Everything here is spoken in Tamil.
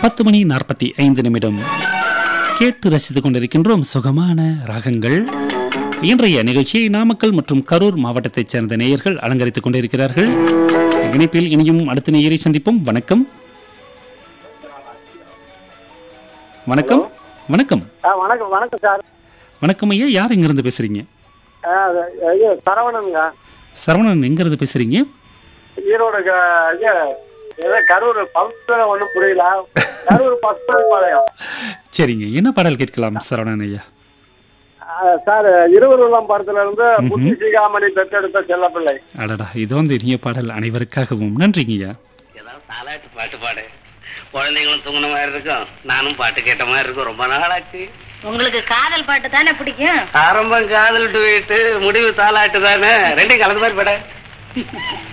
பத்து மணி நாற்பத்தி ஐந்து நிமிடம் கேட்டு ரசித்துக் கொண்டிருக்கின்றோம் சுகமான ராகங்கள் இன்றைய நிகழ்ச்சியை நாமக்கல் மற்றும் கரூர் மாவட்டத்தைச் சேர்ந்த நேயர்கள் அலங்கரித்துக் கொண்டிருக்கிறார்கள் இணைப்பில் இனியும் அடுத்த நேயரை சந்திப்போம் வணக்கம் வணக்கம் வணக்கம் ஆ வணக்கம் வணக்கம் சார் வணக்கம் ஐயா யார் எங்கிருந்து பேசுறீங்க ஆ, இது சரவணனுங்க சரவணன் எங்கிருந்து பேசுறீங்க ஈரோடு க- இது ஏதோ கரூர் பல்ஸ் ஒன்றும் புரியல கரூர் பஸ்பல் பாளையம் சரிங்க என்ன பாடல் கேட்கலாம் சரவணன் ஐயா ஆ, சார் இருவருலாம் படத்துல இருந்து புத்தி சீகாமணி பெற்றெடுத்த செல்லப்பிள்ளை அடடா இது வந்து இனிய பாடல் அனைவருக்காகவும் நன்றிங்க ஐயா ஏதாவது தாலாட்டு பாட்டு பாடு குழந்தைங்களும் தூங்கின மாதிரி இருக்கும் நானும் பாட்டு கேட்ட மாதிரி இருக்கும் ரொம்ப நாளாச்சு உங்களுக்கு காதல் பாட்டு தானே பிடிக்கும் ஆரம்பம் காதல் டுவேட்டு முடிவு தாலாட்டு தானே ரெண்டையும் கலந்து மாதிரி பாட